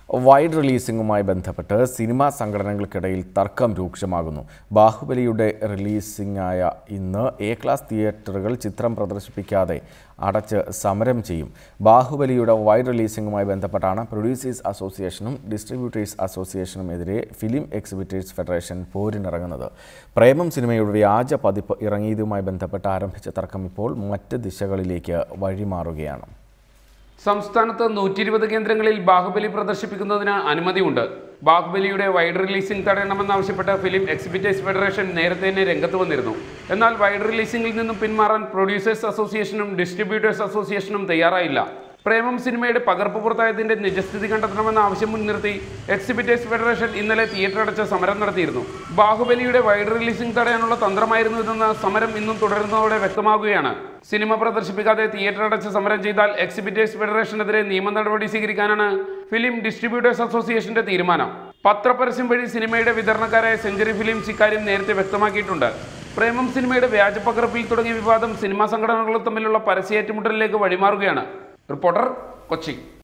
wide റിലീസിംഗുമായി ബന്ധപ്പെട്ട് cinema സംഘടനകൾക്കിടയിൽ തർക്കം രൂക്ഷമാകുന്നു ബാഹുബലിയുടെ റിലീസിംഗായ ഇന്ന് എ ക്ലാസ് തിയേറ്ററുകൾ ചിത്രം പ്രദർശിപ്പിക്കാതെ അടച്ച് സമരം ചെയ്യും ബാഹുബലിയുടെ വൈഡ് റിലീസിംഗുമായി ബന്ധപ്പെട്ടാണ് പ്രൊഡ്യൂസേഴ്സ് അസോസിയേഷനും ഡിസ്ട്രിബ്യൂട്ടേഴ്സ് അസോസിയേഷനും എതിരെ ഫിലിം എക്സിബിറ്റേഴ്സ് ഫെഡറേഷൻ പോരിനിറങ്ങുന്നത് പ്രേമം സിനിമയുടെ വ്യാജ പതിപ്പ് ഇറങ്ങിയതുമായി ബന്ധപ്പെട്ട് ആരംഭിച്ച തർക്കം ഇപ്പോൾ മറ്റ് ദിശകളിലേക്ക് വഴിമാറുകയാണ് സംസ്ഥാനത്ത് നൂറ്റി ഇരുപത് കേന്ദ്രങ്ങളിൽ ബാഹുബലി പ്രദർശിപ്പിക്കുന്നതിന് അനുമതിയുണ്ട് ബാഹുബലിയുടെ വൈഡ് റിലീസിംഗ് തടയണമെന്നാവശ്യപ്പെട്ട് ഫിലിം എക്സിബിറ്റേഴ്സ് ഫെഡറേഷൻ നേരത്തെ തന്നെ രംഗത്ത് വന്നിരുന്നു എന്നാൽ വൈഡ് റിലീസിംഗിൽ നിന്നും പിന്മാറാൻ പ്രൊഡ്യൂസേഴ്സ് അസോസിയേഷനും ഡിസ്ട്രിബ്യൂട്ടേഴ്സ് അസോസിയേഷനും തയ്യാറായില്ല പ്രേമം സിനിമയുടെ പകർപ്പ് പുറത്തായതിന്റെ നിജസ്ഥിതി കണ്ടെത്തണമെന്ന ആവശ്യം മുൻനിർത്തി എക്സിബിറ്റേഴ്സ് ഫെഡറേഷൻ ഇന്നലെ തിയേറ്റർ അടച്ച് സമരം നടത്തിയിരുന്നു ബാഹുബലിയുടെ വൈഡ് റിലീസിംഗ് തടയാനുള്ള തന്ത്രമായിരുന്നു ഇതെന്ന് സമരം ഇന്നും തുടരുന്നതോടെ വ്യക്തമാകുകയാണ് സിനിമ പ്രദർശിപ്പിക്കാതെ തിയേറ്റർ അടച്ച് സമരം ചെയ്താൽ എക്സിബിറ്റേഴ്സ് ഫെഡറേഷനെതിരെ നിയമ നടപടി സ്വീകരിക്കാനാണ് ഫിലിം ഡിസ്ട്രിബ്യൂട്ടേഴ്സ് അസോസിയേഷന്റെ തീരുമാനം പത്രപരസ്യം വഴി സിനിമയുടെ വിതരണക്കാരായ സെഞ്ചുറി ഫിലിംസ് ഇക്കാര്യം നേരത്തെ വ്യക്തമാക്കിയിട്ടുണ്ട് പ്രേമം സിനിമയുടെ വ്യാജ പകർപ്പിൽ തുടങ്ങിയ വിവാദം സിനിമാ സംഘടനകളും തമ്മിലുള്ള പരസ്യ ഏറ്റുമുട്ടലിലേക്ക് വഴിമാറുകയാണ് റിപ്പോർട്ടർ കൊച്ചി